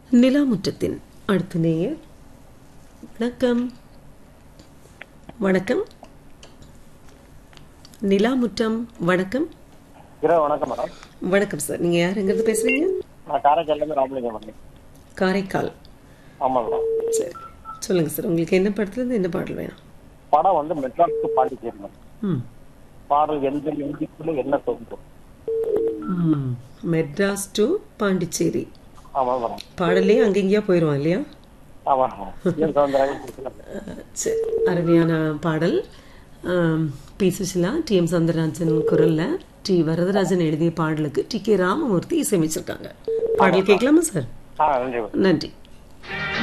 நிலாமுற்றத்தின் அடுத்த நேயர் வணக்கம் வணக்கம் நிலாமுற்றம் வணக்கம் இரவு வணக்கம் மேடம் வணக்கம் சார் நீங்க யார் எங்கிருந்து பேசுறீங்க நான் காரைக்கால்லேருந்து ராமலிங்கம் மேடம் காரைக்கால் ஆமாம் மேடம் சரி சொல்லுங்க சார் உங்களுக்கு என்ன படத்துல இருந்து என்ன பாடல் வேணும் படம் வந்து மெட்ராஸ் டு பாண்டிச்சேரி மேடம் ம் பாடல் எந்த இந்திக்குள்ள என்ன தோன்றும் ம். மெட்ராஸ் டு பாண்டிச்சேரி ஆமாம் மேடம் பாடலே அங்கங்கேயா போயிடுவோம் இல்லையா ஆமாம் மேடம் ஏன் சௌந்தரராஜன் பேசுகிறேன். அஹ், சரி அருமையான பாடல் ஆம், P Susheela T M Soundararajan குரல்ல டி வரதராஜன் எழுதிய பாடலுக்கு டி கே ராமமூர்த்தி இசையமைச்சிருக்காங்க பாடல் கேட்கலாமா சார் ஆ நன்றி மேடம் நன்றி